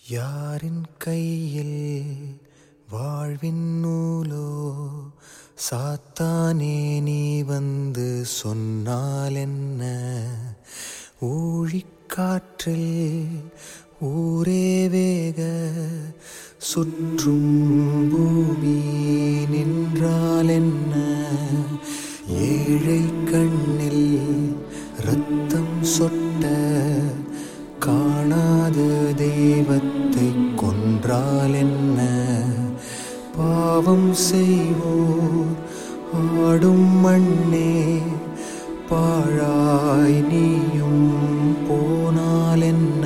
யாரின் கையில் வாழ்வின் நூலோ சாத்தானே நீ வந்து சொன்னால் என்ன ஊழிக்காற்றில் ஊரே வேக சுற்றும் பூமி நின்றால் என்ன ஏழை கண்ணில் ரத்தம் சொட்ட காணாத தெய்வத்தை கொன்றால் என்ன பாவம் செய்வோர் ஆடும் மண்ணே பாழாய் நீயும் போனால் என்ன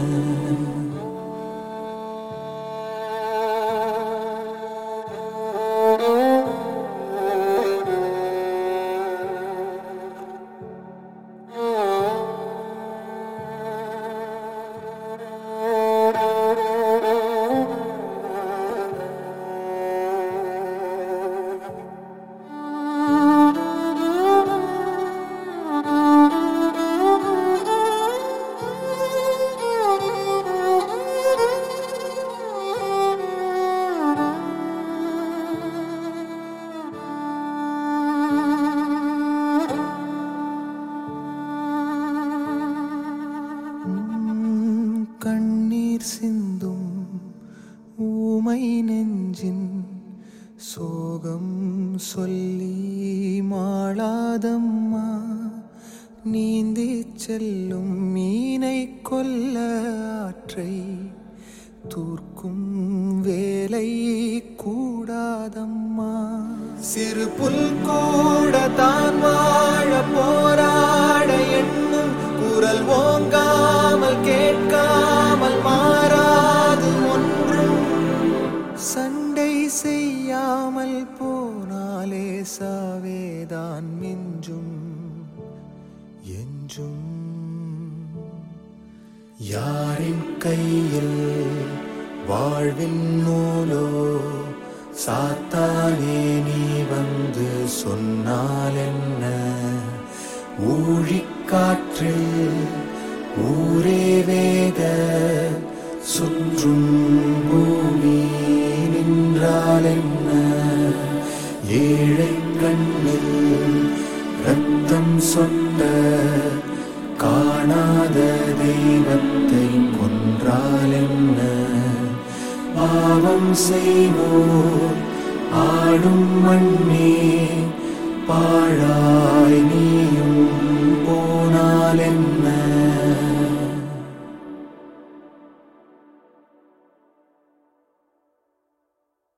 உம் கண்ணீர் சிந்தும் ஊமை நெஞ்சின் சோகம் சொல்லி மாளாதம்மா நீந்தி செல்லும் மீனை கொல்ல ஆற்றை தூர்க்கும் வேலை கூடாதம்மா சிறு புல் கூட தான் வாழ போராட எண்ணும் குரல் ஓங்காமல் கேட்காமல் மாறாது ஒன்றும் சண்டை செய்யாமல் போனாலே சாவேதான் மிஞ்சும் என்றும் யாரின் கையில் வாழ்வின் நூலோ சாத்தானே நீ வந்து சொன்னால் என்ன ஊழிக்காற்றில் ஊரே வேக சுற்றும் பூமி நின்றால் என்ன ஏழை கண்ணில் ரத்தம் சொட்ட காணாத தெய்வத்தை கொன்றால் என்ன பாவம் செய்வோர் ஆடும் மண்ணே பாழாய் நீயும் போனால் என்ன